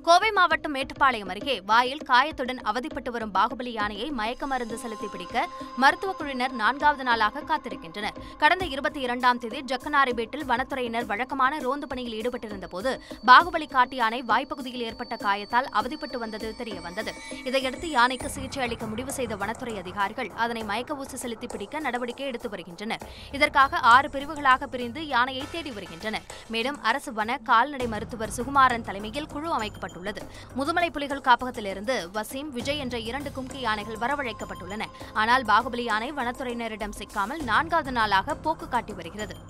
கோவை மாவட்டம் மேட்டுப்பாளையம் அருகே வாயில் காயத்துடன் அவதிப்பட்டு வரும் பாகுபலி யானையை மயக்க மருந்து செலுத்தி பிடிக்க மருத்துவக் குழுவினர் நான்காவது நாளாக காத்திருக்கின்றனர் கடந்த இருபத்தி இரண்டாம் தேதி ஜக்கனாரிபேட்டில் வனத்துறையினர் வழக்கமான ரோந்து பணியில் ஈடுபட்டிருந்த போது பாகுபலி காட்டு யானை வாய்ப்பகுதியில் ஏற்பட்ட காயத்தால் அவதிப்பட்டு வந்தது தெரியவந்தது இதையடுத்து யானைக்கு சிகிச்சை அளிக்க முடிவு செய்த வனத்துறை அதிகாரிகள் அதனை மயக்க ஊசி செலுத்தி பிடிக்க நடவடிக்கை எடுத்து வருகின்றனர் இதற்காக ஆறு பிரிவுகளாக பிரிந்து யானையை தேடி வருகின்றனர் மேலும் அரசு வன கால்நடை மருத்துவர் சுகுமாரன் தலைமையில் குழு அமைக்கப்பட்டுள்ளது முதுமலை புலிகள் காப்பகத்திலிருந்து வசீம் விஜய் என்ற இரண்டு கும்கி யானைகள் வரவழைக்கப்பட்டுள்ளன ஆனால் பாகுபலி யானை வனத்துறையினரிடம் சிக்காமல் நான்காவது நாளாக போக்கு காட்டி வருகிறது